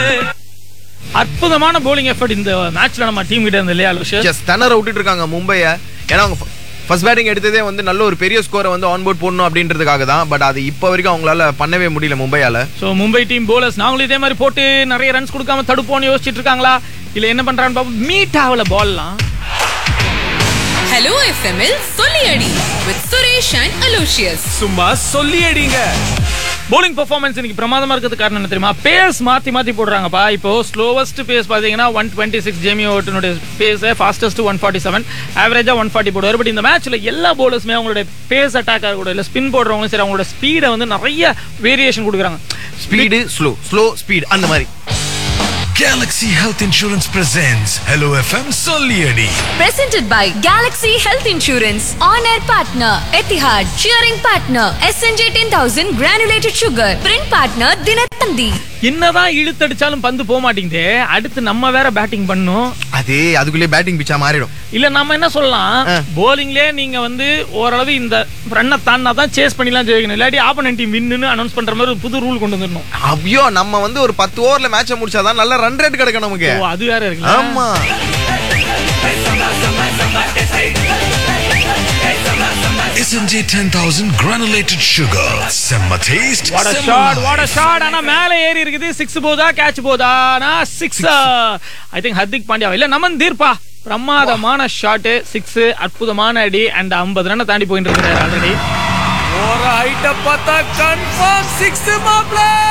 அற்புதமான bowling effort இந்த மேட்ச்ல நம்ம டீம் கிட்ட இருந்து இல்லையா லோஷியஸ் ஜஸ்ட் திணற விட்டுட்டு இருக்காங்க மும்பையை ஏன்னா அவங்க ஃபர்ஸ்ட் பேட்டிங் எடுத்ததே வந்து நல்ல ஒரு பெரிய ஸ்கோரை வந்து ஆன் போர்ட் போடணும் அப்படின்றதுக்காக தான் பட் அது இப்போ வரைக்கும் அவங்களால பண்ணவே முடியல மும்பையால ஸோ மும்பை டீம் bowlers நாங்களும் இதே மாதிரி போட்டு நிறைய ரன்ஸ் கொடுக்காம தடுப்போம்னு யோசிச்சுட்டு இருக்காங்களா இல்ல என்ன பண்றான்னு பாப்போம் மீட் ஆகல பால்லாம் ஹலோ எஃப்எம்எல் சொல்லியடி வித் சுரேஷ் அண்ட் அலோஷியஸ் சும்மா சொல்லி அடிங்க bowling பெர்ஃபார்மன்ஸ் இன்னைக்கு பிரமாதமா இருக்கிறது காரணம் என்ன தெரியுமா பேஸ் மாத்தி மாத்தி போடுறாங்கப்பா இப்போ ஸ்லோவஸ்ட் பேஸ் பாத்தீங்கன்னா ஒன் டுவெண்ட்டி சிக்ஸ் ஜேமி ஓட்டனுடைய pace fastest one forty seven ஆவரேஜா ஒன் ஃபார்ட்டி போடுவார் பட் இந்த மேட்ச்ல எல்லா பவுலர்ஸுமே அவங்களுடைய பேஸ் அட்டாக் கூட இல்ல ஸ்பின் போடுறவங்களும் சரி அவங்களோட ஸ்பீடை வந்து நிறைய வேரியேஷன் கொடுக்குறாங்க ஸ்பீடு ஸ்லோ ஸ்லோ ஸ்பீட் அந்த மாதிரி Galaxy Health Insurance presents Hello FM Soliadi. Presented by Galaxy Health Insurance, On Air Partner, Etihad, Cheering Partner, SNJ 10000 Granulated Sugar, Print Partner, Dinatandi. என்னதான் இழுத்தடிச்சாலும் பந்து போக மாட்டேங்குதே அடுத்து நம்ம வேற பேட்டிங் பண்ணும் அதே அதுக்குள்ளே பேட்டிங் பிச்சா மாறிடும் இல்ல நம்ம என்ன சொல்லலாம் ஆ. போலிங்லயே நீங்க வந்து ஓரளவு இந்த ரன்னை தாண்டா தான் சேஸ் பண்ணிலாம் ஜெயிக்கணும் இல்லாட்டி ஆப்போனன்ட் டீம் வின்னு அனௌன்ஸ் பண்ற மாதிரி ஒரு புது ரூல் கொண்டு வந்துடணும் ஐயோ நம்ம வந்து ஒரு பத்து ஓவர்ல மேட்சை முடிச்சாதான் நல்ல ரன் ரேட் கிடைக்கும் நமக்கு ஓ, அது வேற இருக்குல்ல ஆமா SNJ 10000 Granulated Sugar. Semma taste. What a semma shot what a life. Shot ஆனா மேல ஏறி இருக்குது சிக்ஸ் போதா கேட்ச் போதா six I think Hardik Pandya இல்ல நமன் தீர்ப்பா பிரமாதமான ஷாட் சிக்ஸ் அற்புதமான அடி அண்ட் 50 ரன் தாண்டி போயிட்டு இருக்காரு ஆல்ரெடி ஒரு ஹைட்ட பார்த்தா கன்ஃபார்ம் சிக்ஸ் மாப்ள